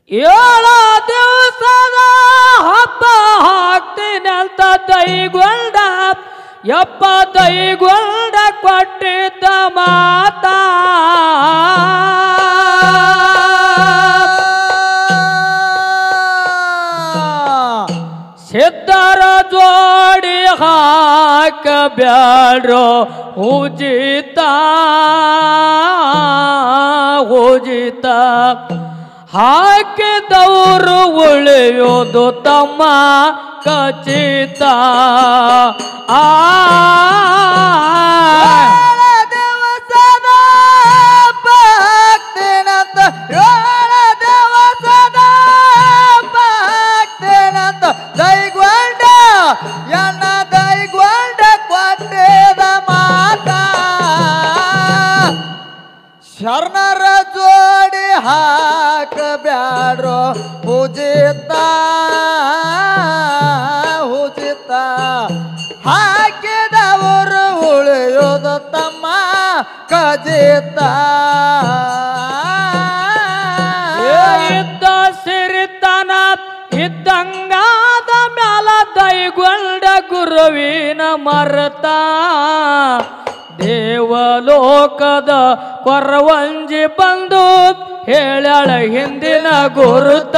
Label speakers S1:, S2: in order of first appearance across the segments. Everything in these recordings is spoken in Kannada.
S1: ಏಳು ದಿವಸದ ಹಬ್ಬ ಹಾಕ್ತೀನಿ ಅಂತ ದೈಗೊಂಡ ಯಪ್ಪ ದೈಗೊಂಡ ಕೊಟ್ಟಿದ್ದ ಮಾತಾ ಸಿದ್ಧರ ಜೋಡಿ ಹಾಕ ಬ್ಯಾಡ್ರೋ ಹೂಜಿತ ಹೂಜಿತ ಹಾಕಿದವರು ಉಳಿಯೋದು ತಮ್ಮ ಖಚಿತ ಆ
S2: ಏಳ ದಿವಸದ ಭಕ್ತಿನಂತ ಏಳ ದಿವಸದ ಭಕ್ತಿನಂತ ದೈಗೊಂಡ ಎನ್ನ ದೈಗೊಂಡ ಕೊಟ್ಟಿದ ಮಾತ ಶರಣರ ಜೋಡಿ ಹಾಕ ಬ್ಯಾಡ್ರೋ ಪೂಜಿತ ಹುಜಿತ ಹಾಕಿದವರು ಉಳಿಯೋದು ತಮ್ಮ ಖಜಿತ
S1: ಏ ಇದ್ದ ಸಿರಿತನ ಇದ್ದಂಗಾದ ಮ್ಯಾಲ ದೈಗೊಂಡ ಗುರುವಿನ ಮರತ ದೇವಲೋಕದ ಕೊರವಂಜಿ ಬಂದು ಹೇಳಳ ಹಿಂದಿನ ಗುರುತ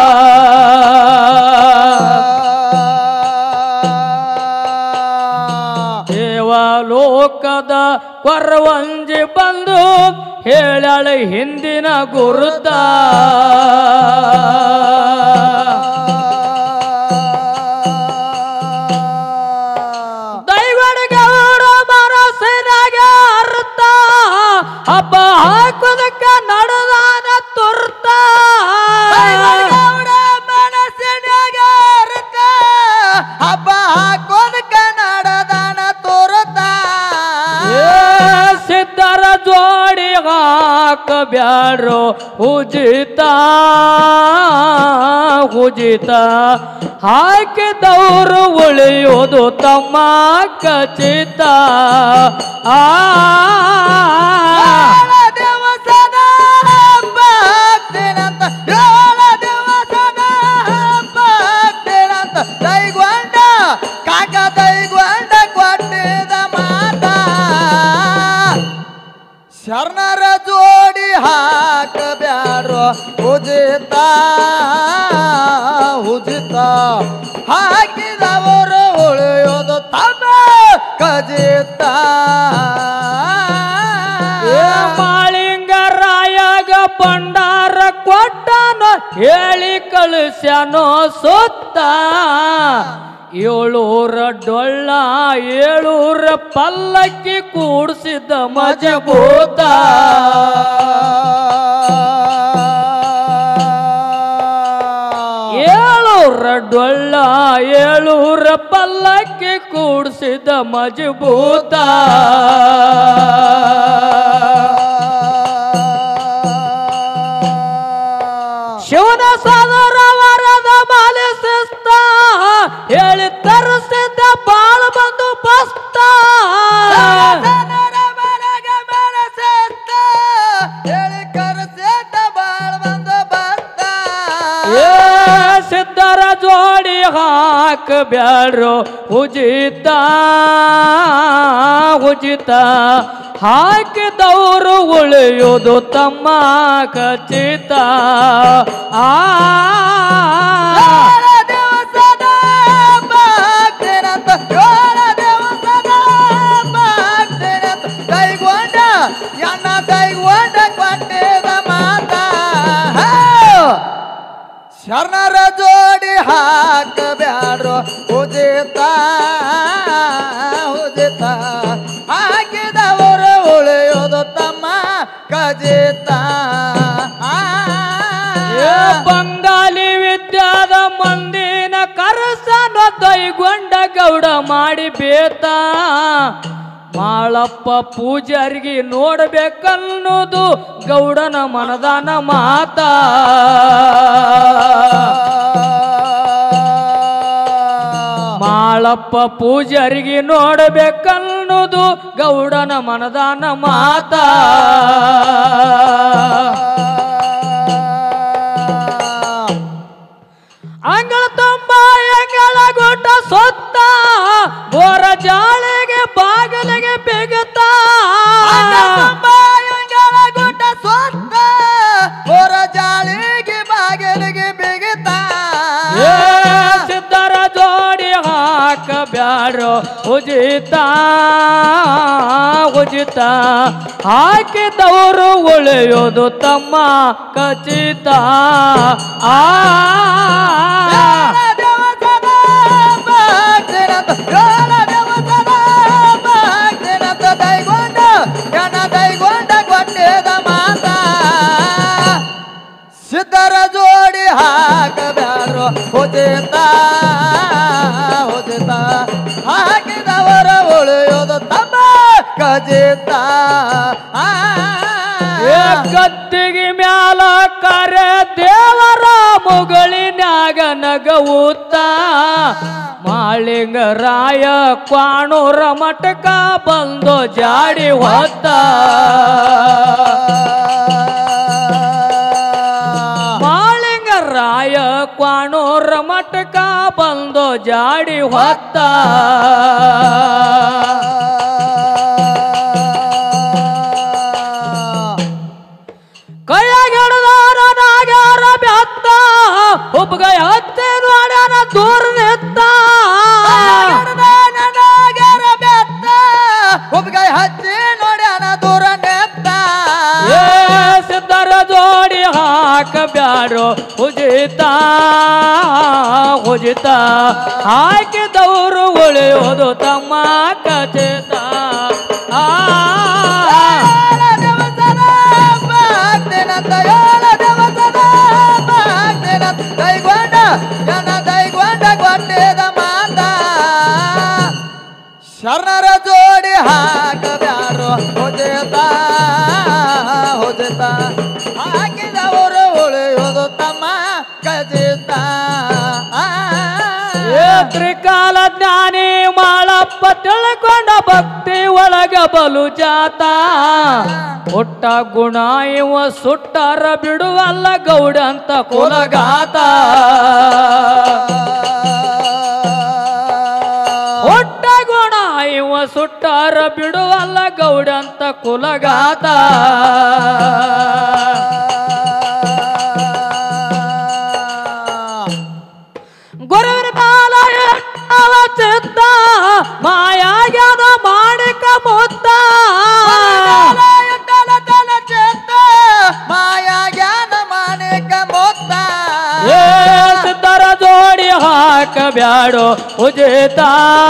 S1: ದೇವಲೋಕದ ಕೊರವಂಜಿ ಬಂದು ಹೇಳಳ ಹಿಂದಿನ ಗುರುತ ದೈವಡಿಗೌಡ ಮನಸ್ಸಿನಾಗ ಅರ್ಥ ಹಬ್ಬ ಹಾಕೋದಕ್ಕ ನಡೆದಾನ ತುರ್ತ
S2: ಗೌಡ ಮನಸ್ಸಿನ್ಯಾಗ ಅರ್ಥ ಹಬ್ಬ ಹಾಕೋದ ಕನ್ನಡದನ ತೋರುತ್ತ
S1: ಏ ಸಿದ್ಧರ ಜೋಡಿ ಹಾಕ ಬ್ಯಾಡ್ರೋ ಉಜಿತ ಉಜಿತ ಹಾಕಿದವರು ಉಳಿಯೋದು ತಮ್ಮ ಖಚಿತ ಆ
S2: ಏಳ ದಿವಸದ ಭಕ್ತಿನಂತ ಏಳ ದಿವಸದ ಭಕ್ತಿನಂತ ದೈಗೊಂಡ ಕಾಕ ದೈಗೊಂಡ ಕೊಟ್ಟಿದ ಮಾತ ಶರಣರ ಜೋಡಿ ಹಾಕ ಬ್ಯಾಡ್ರೋ ಉಜಿತ ಉಜಿತ ಹಾಕಿದವರು ಉಳಿಯೋದು ತಮ್ಮ ಖಜಿತ
S1: ಏ ಮಾಳಿಂಗರಾಯಗ ಭಂಡಾರ ಕೊಟ್ಟನ ಹೇಳಿ ಕಳಿಸ್ಯಾನೋ ಸುತ್ತ ಏಳೂರ ಡೊಳ್ಳ ಏಳೂರ ಪಲ್ಲಕ್ಕಿ ಕೂಡಿಸಿದ್ದ ಮಜಬೂತ ಏಳೂರ ಡೊಳ್ಳ ಏಳೂರ ಪಲ್ಲಕ್ಕಿ ಕೂಡಿಸಿದ ಮಜಬೂತ ಶಿವನ ಸದರ ವರದ ಮಾಲಿಸಿಸ್ತ ಹೇಳಿ ತರಿಸಿದ್ದ ಬಾಳ ಬಂದು ಬಸ್ತ
S2: ಜನರ ಮನಗ ಮನಸ್ಸೆತ್ತ, ಹೇಳಿ ಕರೆಸೆತ್ತ ಬಾಳ್ ಬಂದು ಬತ್ತ.
S1: ಏ ಸಿದ್ಧರ ಜೋಡಿ ಹಾಕ ಬ್ಯಾಡ್ರೋ ಉಜಿತ ಉಜಿತ ಹಾಕಿದವರು ಉಳಿಯೋದು ತಮ್ಮ ಖಚಿತ ಆ
S2: ಏಳ ದಿವಸದ ಭಕ್ತಿನಂತ, ಏಳ ದಿವಸದ ಭಕ್ತಿನಂತ, ಕೈಗೊಂಡ ಎನ್ನ ಕೈಗೊಂಡ ಕೊಟ್ಟಿದ ಮಾತ ಶರಣರ ಜೋಡಿ ಹಾಕ ಬ್ಯಾಡ್ರೋ ಉಜಿತ ಉಜಿತ ಹಾಕಿದವರು ಉಳಿಯೋದು ತಮ್ಮ ಖಜಿತ
S1: ಏ ಬಂಗಾಲಿ ವಿದ್ಯಾದ ಮಂದಿನ ಕರಸನ ದೈಗೊಂಡ ಗೌಡ ಮಾಡಿ ಬೇತ ಮಾಳಪ್ಪ ಪೂಜಾರಿಗೆ ನೋಡ್ಬೇಕನ್ನೋದು ಗೌಡನ ಮನದಾನ ಮಾತ ಮಾಳಪ್ಪ ಪೂಜಾರಿಗೆ ನೋಡ್ಬೇಕನ್ನೋದು ಗೌಡನ ಮನದಾನ ಮಾತ ಉಜಿತ ಉಜಿತ ಹಾಕಿದವರು ಉಳಿಯೋದು ತಮ್ಮ ಖಚಿತ ಆ
S2: ಸಿದ್ಧರ ಜೋಡಿ ಹಾಕಬ್ಯಾಡ್ರು ಹುಜಿತ ಹುಜಿತ ಹಾಕಿದವರ ಉಳಿಯೋದು ತಮ್ಮ ಖಚಿತ ಆ
S1: ಏ ಗದ್ದಿಗೆ ಮ್ಯಾಲ ಕರೆ ದೇವರ ಮುಗಳಿನ್ಯಾಗ ನಗವುತ್ತ ಮಾಳಿಂಗರಾಯ ಕ್ವಾಣೂರ ಮಠಕ ಬಂದು ಜಾಡಿ ಹೊತ್ತ ಮಾಳಿಂಗರಾಯ ಕ್ವಾಣೂರ ಮಠಕ ಬಂದು ಜಾಡಿ ಹೊತ್ತ ಕೈಯಾಗ ಹಿಡ್ದಾರ ನಾಗ್ಯಾರ ಬೆತ್ತ ಉಪ್ಗೈ ಹತ್ತಿ ನೋಡ್ಯಾನ ದೂರ ನಿತ್ತ
S2: ಹುಬ್ಗಾಯಿ ಹಚ್ಚಿ ನೋಡ್ಯಾನ ದೂರ ನೆತ್ತ
S1: ಏ ಸಿದ್ಧರ ಜೋಡಿ ಹಾಕಬ್ಯಾಡ್ರು ಉಜಿತ ಉಜಿತ ಹಾಕಿದವರು ಉಳಿಯೋದು ತಮ್ಮ ಖಚಿತ ಆ
S2: ಏಳ ದಿವಸದ ಭಕ್ತಿನಂತ ಏಳ ದಿವಸದ ಭಕ್ತಿನಂತ ಕೈಗೊಂಡ ಜನ ಕೈಗೊಂಡ ಕೊಟ್ಟಿದ ಮಾತ ಶರಣರ ಜೋಡಿ ಹಾಕಬ್ಯಾರು ಹುಜಿತ ಹುಜಿತ ಹಾಕಿದವರು ಉಳಿಯೋದು ತಮ್ಮ ಖಚಿತ
S1: ಏ ತ್ರಿಕಾಲ ಜ್ಞಾನಿ ಮಾಳಪ್ಪ ತಿಳ್ಕೊಂಡ ಭಕ್ತಿ ಒಳಗ ಬಲು ಜಾತ ಹುಟ್ಟ ಗುಣ ಇವ ಸುಟ್ಟಾರ ಬಿಡುವಲ್ಲ ಗೌಡ ಅಂತ ಕುಲಗಾತ ಹುಟ್ಟ ಗುಣ ಇವ ಸುಟ್ಟಾರ ಬಿಡುವಲ್ಲ ಗೌಡ ಅಂತ ಕುಲಗಾತ ಗುರುವಿನ ಕಾಲ ಎತ್ತವ ಚಿತ್ತ ಮಾಯಾಗ್ಯಾನ ಮಾಡಿಕ ಮುತ್ತ
S2: ಮಾಯಾ ಜ್ಞಾನ ಮಾಣಿಕ ಮೊತ್ತ
S1: ಏ ಸಿದ್ಧರ ಜೋಡಿ ಹಾಕಬ್ಯಾಡೋ ಉಜಿತ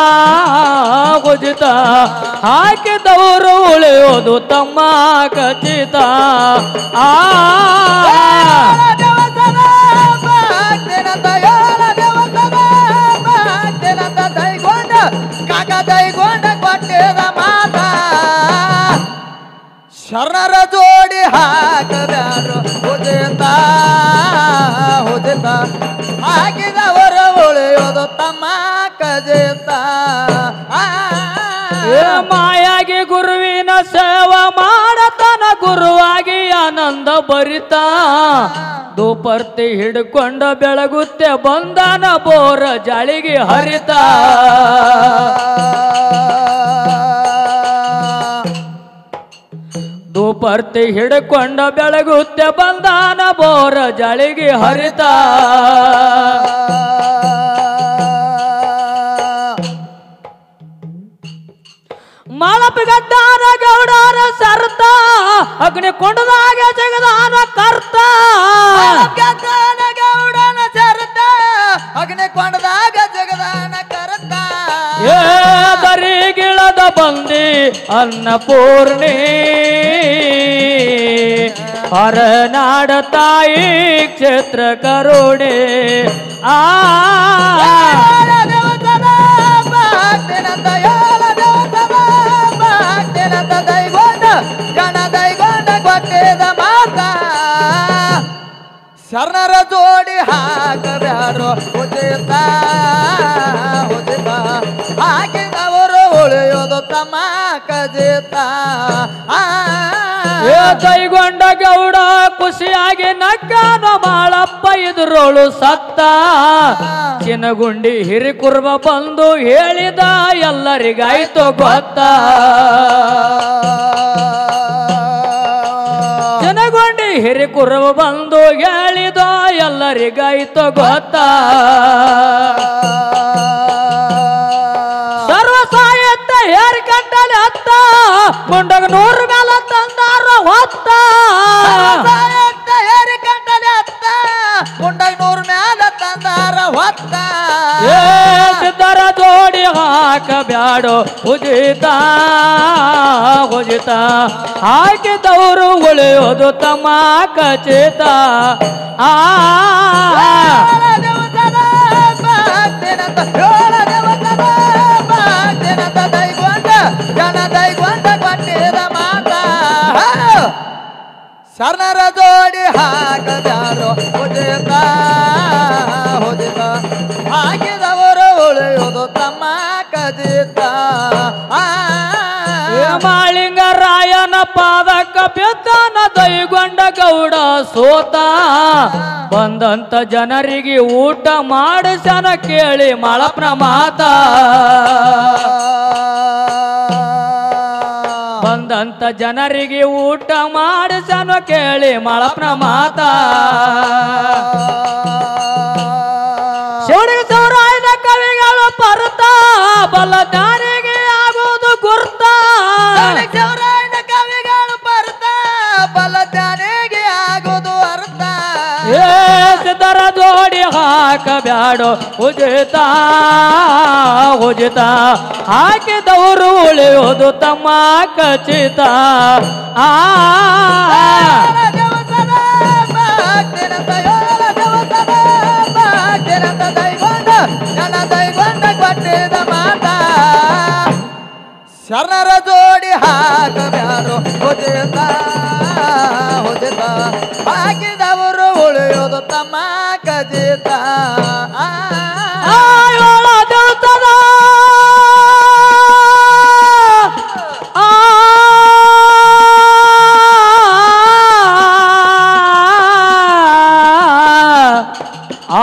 S1: ಉಜಿತ ಹಾಕಿದವರು ಉಳಿಯೋದು ತಮ್ಮ ಖಚಿತ ಆ
S2: ಏಳ ದಿವಸದ ಭಕ್ತಿನಂತ ಏಳ ದಿವಸದ ಭಕ್ತಿನಂತ ದೈಗೊಂಡ ಕಾಕ ದೈಗೊಂಡ ಕೊಟ್ಟಿದ ಮಾತ ಶರಣರ ಜೋಡಿ ಹಾಕಬ್ಯಾರು ಹುಜಿತ ಹುಜಿತ ಹಾಕಿದವರು ಉಳಿಯೋದು ತಮ್ಮ ಕಜಿತ
S1: ಏ ಮಾಯಾಗಿ ಗುರುವಿನ ಸೇವಾ ಮಾಡತನ ಗುರುವಾಗಿ ಆನಂದ ಬರಿತ ದುಪರ್ತಿ ಹಿಡ್ಕೊಂಡ ಬೆಳಗುತ್ತೆ ಬಂದನ ಬೋರ ಜಾಳಿಗೆ ಹರಿತ ದುಪರ್ತಿ ಹಿಡ್ಕೊಂಡ ಬೆಳಗುತ್ತೆ ಬಂದಾನ ಬೋರ ಜಾಳಿಗೆ ಹರಿತ ಮಳಪಗದ್ದಾನ ಗೌಡರ ಸರ್ತ ಅಗ್ನಿ ಕೊಂಡದಾಗ ಜಗದಾನ ಕರ್ತ
S2: ಗದ್ದನ ಗೌಡನ ಚರತ ಅಗ್ನಿ ಕೊಂಡದಾಗ ಜಗದಾನ ಕರತ
S1: ಏ ದರಿಗಿಳದ ಬಂದಿ ಅನ್ನಪೂರ್ಣಿ ಹೊರನಾಡ ತಾಯಿ ಕ್ಷೇತ್ರ ಕರುಣೆ ಆ
S2: ಏಳ ದಿವಸದ ಭಕ್ತಿನಂತ ಏಳ ದಿವಸದ ಭಕ್ತಿನಂತ ದೈಗೊಂಡ ಗಣ ದೈಗೊಂಡ ಕೊಟ್ಟಿದ ಮಾತ ಶರಣರ ಜೋಡಿ ಹಾಕಬ್ಯಾರು ಉಚಿತ ಉಚಿತ ಹಾಕಿದವರು ಉಳಿಯೋದು ತಮ್ಮ ಕಜಿತ ಆ
S1: ಏ ಕೈಗೊಂಡ ಗೌಡ ಖುಷಿಯಾಗಿ ನಗ್ಗಾನ ಮಾಳಪ್ಪ ಇದ್ರೋಳು ಸತ್ತ ಚಿನಗುಂಡಿ ಹಿರಿಕುರ್ಮ ಬಂದು ಹೇಳಿದ ಎಲ್ಲರಿಗಾಯ್ತು ಗೊತ್ತ ಚಿನಗುಂಡಿ ಹಿರಿಕುರ್ಮ ಬಂದು ಹೇಳಿದ ಎಲ್ಲರಿಗಾಯ್ತು ಗೊತ್ತ ಸರ್ವ ಮುಂಡಗ ನೂರು ಮೇಲೆ ತಂದಾರ ಹೊತ್ತ
S2: ಎತ್ತ ಏರಿ ಕಂಡಲೆ ಅತ್ತ ಮುಂಡಾಗ ನೂರ್ ಮ್ಯಾಲ ತಂದಾರ ಹೊತ್ತ
S1: ಏ ಸಿದ್ದರ ಜೋಡಿ ಹಾಕಬ್ಯಾಡೋ ಉಜಿತ ಉಜಿತ ಹಾಕಿದವರು ಉಳಿಯೋದು ತಮ್ಮ ಖಚಿತ ಆ
S2: ಏಳ ದಿವಸದ ಭಕ್ತಿನಂತ ಏಳ ದಿವಸದ ಭಕ್ತಿನಂತ ದೈಗೊಂಡ ಜನ ದೈಗೊಂಡ ಕೊಟ್ಟಿದ ಮಾತ ಶರಣರ ಜೋಡಿ ಹಾಕದ್ಯಾರೋ ಉದಿತ ಉದಿತ ಹಾಕಿದವರು ಉಳಿಯುವುದು ತಮ್ಮ ಕಜಿತ ಆ
S1: ಏ ಮಾಳಿಂಗ ರಾಯನ ಪಾದಕ ಬೆದ್ದನ ದೈಗೊಂಡ ಗೌಡ ಸೋತ ಬಂದಂತ ಜನರಿಗೆ ಊಟ ಮಾಡಿಸನ ಕೇಳಿ ಮಳಪ್ನ ಮಾತ ಬಂದಂತ ಜನರಿಗೆ ಊಟ ಮಾಡಿಸನ ಕೇಳಿ ಮಳಪ್ನ ಮಾತ ಶಿವನಿಗೆ ಸೌರಾಯದ ಕವಿಗಳು ಪರ್ತ ಬಲ ದಾರಿಗೆ ಆಗೋದು ಗುರ್ತ
S2: ಚೌರಾಯಣ ಕವಿಗಳು ಬರ್ತ ಬಲ ಜ್ಞಾನಿಗೆ ಆಗೋದು ಅರ್ಥ
S1: ಏ ಸಿದ್ದರ ಜೋಡಿ ಹಾಕಬ್ಯಾಡೋ ಉಜಿತ ಉಜಿತ ಹಾಕಿದವರು ಉಳಿಯೋದು ತಮ್ಮ ಖಚಿತ ಆ
S2: ಏಳ ದಿವಸದ ಭಕ್ತಿನಂತ ಏಳ ದಿವಸದ ಭಕ್ತಿನಂತ ದೈಗೊಂಡ ಜನ ದೈಗೊಂಡ ಕೊಟ್ಟಿದ ಮಾತ ಶರಣರ ಜೋಡಿ ಹಾಕಬ್ಯಾರು ಹುಜಿತ ಹುಜಿತ ಹಾಕಿದವರು ಉಳಿಯೋದು ತಮ್ಮ ಕಜಿತ ಆ
S1: ಆಯೋಳ ದೇವತದ ಆ ಆ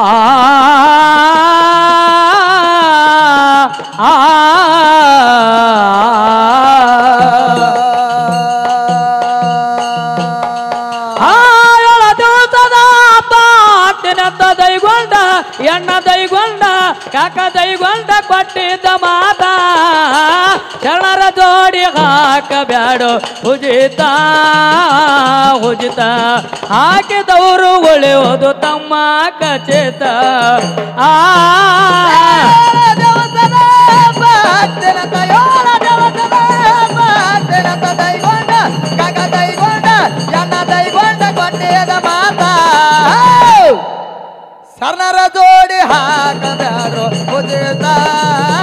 S1: ಆಯೋಳ ದೇವತದ ಪಾಟಿನಂತ ದೈಗೊಂಡ ಎಣ್ಣ ದೈಗೊಂಡ ಕಾಕ ದೈಗೊಂಡ ಕೊಟ್ಟಿದ್ದ ಮಾತ ಶರಣರ ಜೋಡಿ ಹಾಕಬ್ಯಾಡು ಉಜಿತ ಉಜಿತ ಹಾಕಿದವರು ಉಳಿಯೋದು ತಮ್ಮ ಖಚಿತ ಆ
S2: ಏಳ ದಿವಸದ ಭಕ್ತಿನಂತ ಏಳ ದಿವಸದ ಭಕ್ತಿನಂತ ದೈಗೊಂಡ ಕಗ ದೈಗೊಂಡ ಎಣ್ಣ ದೈಗೊಂಡ ಕೊಟ್ಟಿದ ಮಾತ ಶರಣರ ಜೋಡಿ ಹಾಕದಾರು ಉಚಿತ